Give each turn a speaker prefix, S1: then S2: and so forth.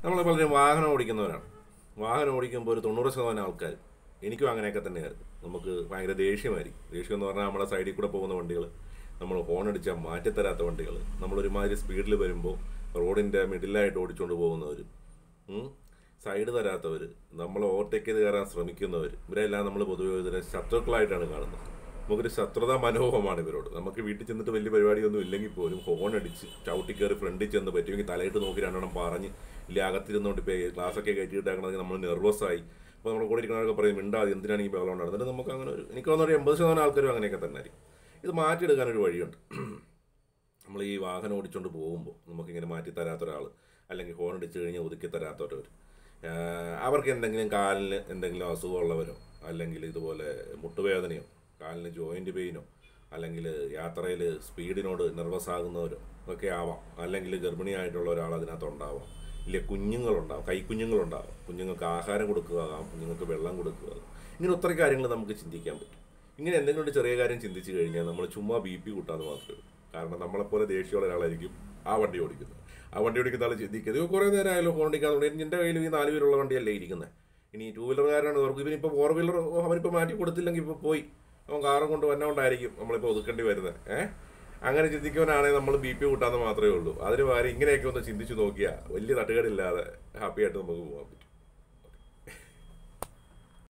S1: നമ്മൾ പലരും വാഹനം ഓടിക്കുന്നവരാണ് വാഹനം ഓടിക്കുമ്പോൾ ഒരു തൊണ്ണൂറ് ശതമാനം ആൾക്കാർ എനിക്കും അങ്ങനെയൊക്കെ തന്നെയായിരുന്നു നമുക്ക് ഭയങ്കര ദേഷ്യമായിരിക്കും ദേഷ്യം എന്ന് പറഞ്ഞാൽ നമ്മുടെ സൈഡിൽ കൂടെ പോകുന്ന വണ്ടികൾ നമ്മൾ ഹോൺ അടിച്ചാൽ മാറ്റിത്തരാത്ത വണ്ടികൾ നമ്മളൊരുമാതിരി സ്പീഡിൽ വരുമ്പോൾ റോഡിൻ്റെ മിഡിലായിട്ട് ഓടിച്ചുകൊണ്ട് പോകുന്നവർ സൈഡ് തരാത്തവർ നമ്മൾ ഓവർടേക്ക് ചെയ്ത് കയറാൻ ശ്രമിക്കുന്നവർ ഇവരെല്ലാം നമ്മൾ പൊതുവെ ഇതിനെ ശത്രുക്കളായിട്ടാണ് കാണുന്നത് നമുക്കൊരു ശത്രുതാ മനോഹമാണ് ഇവരോട് നമുക്ക് വീട്ടിൽ ചെന്നിട്ട് വലിയ പരിപാടിയൊന്നും ഇല്ലെങ്കിൽ പോലും ഹോൺ അടിച്ച് ചവിട്ടി കയറി ഫ്രണ്ടിൽ ചെന്ന് പറ്റുമെങ്കിൽ തലയിട്ട് നോക്കി രണ്ടെണ്ണം പറഞ്ഞ് ഇല്ല അകത്തിരുന്നോണ്ട് ഇപ്പോൾ ക്ലാസ്സൊക്കെ കയറ്റിയിട്ടാക്കണമെങ്കിൽ നമ്മൾ നെർവസായി അപ്പോൾ നമ്മുടെ കൂടെ ഇരിക്കുന്നവരൊക്കെ പറയും മിണ്ടാതെ എന്തിനാണ് ഈ ബഹളം ഉണ്ടാകുന്നത് എന്നിട്ട് നമുക്ക് അങ്ങനെ ഒരു എനിക്ക് തോന്നുന്ന ഒരു എൺപത് ശതമാനം ആൾക്കാരും അങ്ങനെയൊക്കെ തന്നെ ആയിരിക്കും ഇത് മാറ്റിയെടുക്കാൻ ഒരു വഴിയുണ്ട് നമ്മൾ ഈ വാഹനം ഓടിച്ചുകൊണ്ട് പോകുമ്പോൾ നമുക്കിങ്ങനെ മാറ്റി തരാത്ത ഒരാൾ അല്ലെങ്കിൽ ഹോൺ അടിച്ച് കഴിഞ്ഞാൽ ഒതുക്കി തരാത്തവരവർ അവർക്ക് എന്തെങ്കിലും കാലിന് എന്തെങ്കിലും അസുഖമുള്ളവരോ അല്ലെങ്കിൽ ഇതുപോലെ മുട്ടുവേദനയോ കാലിന് ജോയിൻ്റ് പെയിനോ അല്ലെങ്കിൽ യാത്രയിൽ സ്പീഡിനോട് നെർവസ് ആകുന്നവരോ ഒക്കെ ആവാം അല്ലെങ്കിൽ ഗർഭിണിയായിട്ടുള്ള ഒരാൾ അതിനകത്ത് ഉണ്ടാവാം ഇല്ല കുഞ്ഞുങ്ങളുണ്ടാവും കൈക്കുഞ്ഞുങ്ങളുണ്ടാവും കുഞ്ഞുങ്ങൾക്ക് ആഹാരം കൊടുക്കുക ആകാം കുഞ്ഞുങ്ങൾക്ക് വെള്ളം കൊടുക്കുക ആകാം. ഇങ്ങനെ ഒത്തിരി കാര്യങ്ങൾ നമുക്ക് ചിന്തിക്കാൻ പറ്റും ഇങ്ങനെ എന്തെങ്കിലും ഒരു ചെറിയ കാര്യം ചിന്തിച്ചു കഴിഞ്ഞാൽ നമ്മൾ ചുമ്മാ ബി പി കൂട്ടാന്ന് മാത്രമേ ഉള്ളൂ കാരണം നമ്മളെപ്പോലെ ദേഷ്യമുള്ള ഒരാളായിരിക്കും ആ വണ്ടി ഓടിക്കുന്നത് ആ വണ്ടി ഓടിക്കുന്ന ആൾ ചിന്തിക്കുന്നത് "ഇത് കുറേ നേരം ആയാലും ഫോൺ അടിക്കാതെ എൻ്റെ കയ്യിൽ ഈ നാല് പേരുള്ള വണ്ടിയല്ലേ ഇരിക്കുന്നത് ഇനി ടൂ വീലർകാരാണ് അവർക്ക് ഇവനിപ്പോൾ ഫോർ വീലർ അവനിപ്പോൾ മാറ്റി കൊടുത്തില്ലെങ്കിൽ ഇപ്പോൾ പോയി അവൻ കാറും കൊണ്ട് വന്നതുകൊണ്ടായിരിക്കും നമ്മളിപ്പോൾ ഒതുക്കേണ്ടി വരുന്നത് ഏഹ് അങ്ങനെ ചിന്തിക്കുവാനാണെങ്കിൽ നമ്മൾ ബി പി കൂട്ടാന്ന് മാത്രമേ ഉള്ളൂ അതിന് പകരം ഇങ്ങനെയൊക്കെ ഒന്ന് ചിന്തിച്ചു നോക്കിയാൽ വലിയ തട്ടുകേടില്ലാതെ ഹാപ്പി ആയിട്ട് നമുക്ക് പോകാൻ പറ്റും